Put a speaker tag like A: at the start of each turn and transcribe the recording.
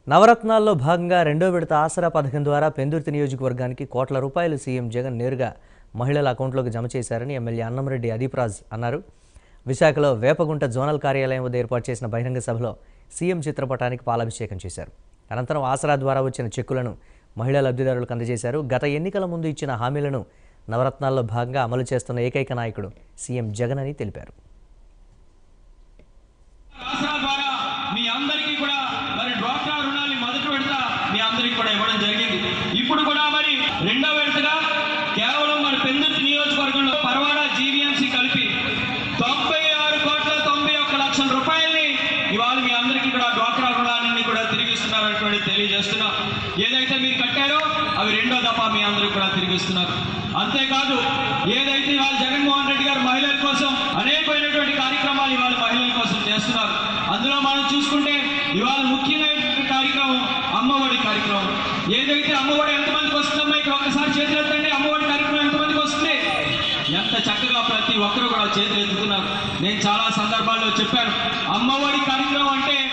A: నవరత్నాల్లో భాగంగా రెండో విడత ఆసరా పథకం ద్వారా పెందుర్తి నియోజకవర్గానికి కోట్ల రూపాయలు సీఎం జగన్ నేరుగా మహిళల అకౌంట్లోకి జమ చేశారని ఎమ్మెల్యే అన్నంరెడ్డి అదీప్రాజ్ అన్నారు విశాఖలో వేపగుంట జోనల్ కార్యాలయం వద్ద ఏర్పాటు చేసిన బహిరంగ సభలో సీఎం చిత్రపటానికి పాలాభిషేకం చేశారు అనంతరం ఆసరా ద్వారా వచ్చిన చెక్కులను మహిళా లబ్ధిదారులకు అందజేశారు గత ఎన్నికల ముందు ఇచ్చిన హామీలను నవరత్నాల్లో భాగంగా అమలు చేస్తున్న ఏకైక నాయకుడు సీఎం జగన్ అని తెలిపారు
B: ఆసరా ద్వారా మీ అందరికీ కూడా మరి డ్వాక్రా రుణాన్ని మొదటి విడత మీ అందరికీ కూడా ఇవ్వడం జరిగింది ఇప్పుడు కూడా మరి రెండో విడతగా కేవలం మన పెందుర్తి నియోజకవర్గంలో పరవాడ జీవీఎంసీ కలిపి తొంభై ఆరు కోట్ల తొంభై ఒక్క లక్షల రూపాయల్ని ఇవాళ మీ అందరికీ కూడా డ్వాక్రా రుణాన్ని కూడా తిరిగిస్తున్నారనేటువంటి తెలియజేస్తున్నాం ఏదైతే మీరు కట్టారో అవి రెండో దఫా మీ అందరికీ కూడా తిరిగిస్తున్నారు అంతేకాదు ఏదైతే ఇవాళ జగన్మోహన్ రెడ్డి గారు మహిళల కోసం అనేకమైనటువంటి కార్యక్రమాలు ఇవాళ మహిళల కోసం చేస్తున్నారు అందులో మనం చూసుకుంటే ఇవాళ ముఖ్యమైనటువంటి కార్యక్రమం అమ్మఒడి కార్యక్రమం ఏదైతే అమ్మఒడి ఎంతమందికి వస్తుందమ్మా ఇక్కడ ఒక్కసారి చేతులు ఎత్తండి అమ్మఒడి కార్యక్రమం ఎంతమందికి వస్తుంది ఎంత చక్కగా ప్రతి ఒక్కరు కూడా చేతులు ఎత్తుతున్నారు నేను చాలా సందర్భాల్లో చెప్పాను అమ్మఒడి కార్యక్రమం అంటే